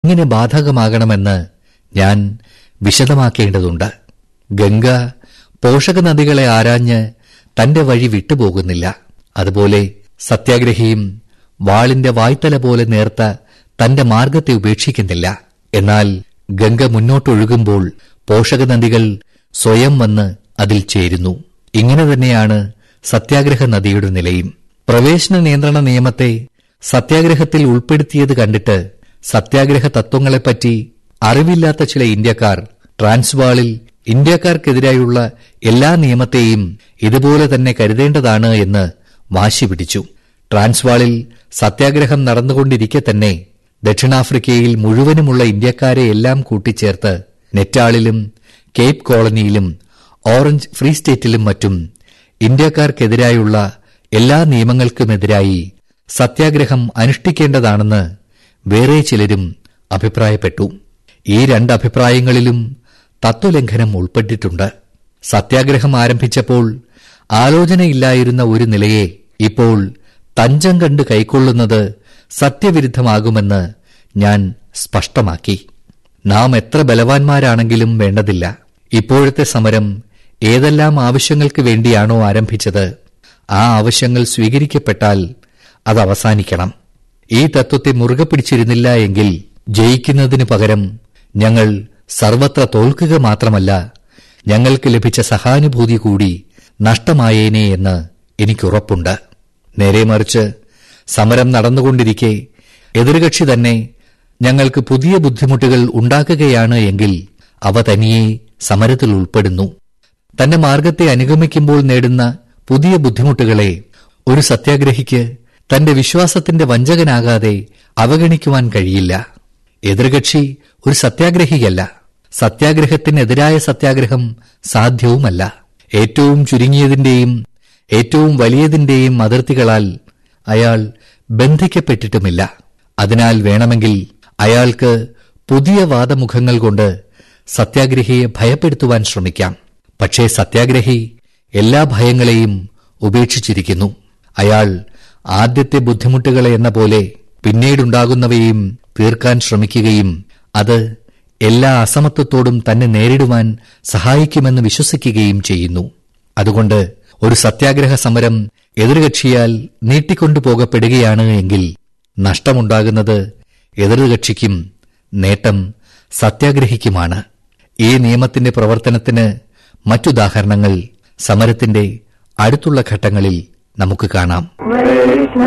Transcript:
എങ്ങനെ ബാധകമാകണമെന്ന് ഞാൻ വിശദമാക്കേണ്ടതുണ്ട് ഗംഗ പോഷക നദികളെ ആരാഞ്ഞ് തന്റെ വഴി വിട്ടുപോകുന്നില്ല അതുപോലെ സത്യാഗ്രഹിയും വാളിന്റെ വായ്ത്തല പോലെ നേർത്ത തന്റെ മാർഗത്തെ ഉപേക്ഷിക്കുന്നില്ല എന്നാൽ ഗംഗ മുന്നോട്ടൊഴുകുമ്പോൾ പോഷക നദികൾ സ്വയം വന്ന് അതിൽ ചേരുന്നു ഇങ്ങനെ തന്നെയാണ് സത്യാഗ്രഹ നദിയുടെ നിലയും പ്രവേശന നിയന്ത്രണ നിയമത്തെ സത്യാഗ്രഹത്തിൽ ഉൾപ്പെടുത്തിയത് കണ്ടിട്ട് സത്യാഗ്രഹ തത്വങ്ങളെപ്പറ്റി അറിവില്ലാത്ത ചില ഇന്ത്യക്കാർ ട്രാൻസ്വാളിൽ ഇന്ത്യക്കാർക്കെതിരായുള്ള എല്ലാ നിയമത്തെയും ഇതുപോലെ തന്നെ കരുതേണ്ടതാണ് എന്ന് വാശി പിടിച്ചു ട്രാൻസ്വാളിൽ സത്യാഗ്രഹം നടന്നുകൊണ്ടിരിക്കെ തന്നെ ദക്ഷിണാഫ്രിക്കയിൽ മുഴുവനുമുള്ള ഇന്ത്യക്കാരെ എല്ലാം കൂട്ടിച്ചേർത്ത് നെറ്റാളിലും കേപ്പ് കോളനിയിലും ഓറഞ്ച് ഫ്രീ സ്റ്റേറ്റിലും മറ്റും ഇന്ത്യക്കാർക്കെതിരായുള്ള എല്ലാ നിയമങ്ങൾക്കുമെതിരായി സത്യാഗ്രഹം അനുഷ്ഠിക്കേണ്ടതാണെന്ന് വേറെ ചിലരും അഭിപ്രായപ്പെട്ടു ഈ രണ്ട് അഭിപ്രായങ്ങളിലും തത്വലംഘനം ഉൾപ്പെട്ടിട്ടുണ്ട് സത്യാഗ്രഹം ആരംഭിച്ചപ്പോൾ ആലോചനയില്ലായിരുന്ന ഒരു നിലയെ ഇപ്പോൾ തഞ്ചം കണ്ട് കൈക്കൊള്ളുന്നത് സത്യവിരുദ്ധമാകുമെന്ന് ഞാൻ സ്പഷ്ടമാക്കി നാം എത്ര ബലവാന്മാരാണെങ്കിലും വേണ്ടതില്ല ഇപ്പോഴത്തെ സമരം ഏതെല്ലാം ആവശ്യങ്ങൾക്ക് വേണ്ടിയാണോ ആരംഭിച്ചത് ആ ആവശ്യങ്ങൾ സ്വീകരിക്കപ്പെട്ടാൽ അത് അവസാനിക്കണം ഈ തത്വത്തെ മുറുകെ പിടിച്ചിരുന്നില്ല എങ്കിൽ ജയിക്കുന്നതിനു പകരം ഞങ്ങൾ സർവത്ര തോൽക്കുക മാത്രമല്ല ഞങ്ങൾക്ക് ലഭിച്ച സഹാനുഭൂതി കൂടി നഷ്ടമായേനെ എന്ന് എനിക്കുറപ്പുണ്ട് നേരെ മറിച്ച് സമരം നടന്നുകൊണ്ടിരിക്കെ എതിർകക്ഷി തന്നെ ഞങ്ങൾക്ക് പുതിയ ബുദ്ധിമുട്ടുകൾ ഉണ്ടാക്കുകയാണ് എങ്കിൽ അവ തനിയെ സമരത്തിൽ ഉൾപ്പെടുന്നു തന്റെ മാർഗത്തെ അനുഗമിക്കുമ്പോൾ നേടുന്ന പുതിയ ബുദ്ധിമുട്ടുകളെ ഒരു സത്യാഗ്രഹിക്ക് തന്റെ വിശ്വാസത്തിന്റെ വഞ്ചകനാകാതെ അവഗണിക്കുവാൻ കഴിയില്ല എതിർകക്ഷി ഒരു സത്യാഗ്രഹിയല്ല സത്യാഗ്രഹത്തിനെതിരായ സത്യാഗ്രഹം സാധ്യവുമല്ല ഏറ്റവും ചുരുങ്ങിയതിന്റെയും ഏറ്റവും വലിയതിന്റെയും അതിർത്തികളാൽ അയാൾ ബന്ധിക്കപ്പെട്ടിട്ടുമില്ല അതിനാൽ വേണമെങ്കിൽ അയാൾക്ക് പുതിയ വാദമുഖങ്ങൾ കൊണ്ട് സത്യാഗ്രഹിയെ ഭയപ്പെടുത്തുവാൻ ശ്രമിക്കാം പക്ഷേ സത്യാഗ്രഹി എല്ലാ ഭയങ്ങളെയും ഉപേക്ഷിച്ചിരിക്കുന്നു അയാൾ ആദ്യത്തെ ബുദ്ധിമുട്ടുകളെ എന്ന പോലെ പിന്നീടുണ്ടാകുന്നവയും തീർക്കാൻ ശ്രമിക്കുകയും അത് എല്ലാ അസമത്വത്തോടും തന്നെ നേരിടുവാൻ സഹായിക്കുമെന്ന് വിശ്വസിക്കുകയും ചെയ്യുന്നു അതുകൊണ്ട് ഒരു സത്യാഗ്രഹ സമരം എതിർകക്ഷിയാൽ നീട്ടിക്കൊണ്ടുപോകപ്പെടുകയാണ് എങ്കിൽ നഷ്ടമുണ്ടാകുന്നത് എതിർകക്ഷിക്കും നേട്ടം സത്യാഗ്രഹിക്കുമാണ് ഈ നിയമത്തിന്റെ പ്രവർത്തനത്തിന് മറ്റുദാഹരണങ്ങൾ സമരത്തിന്റെ അടുത്തുള്ള ഘട്ടങ്ങളിൽ നമുക്ക് കാണാം Krishna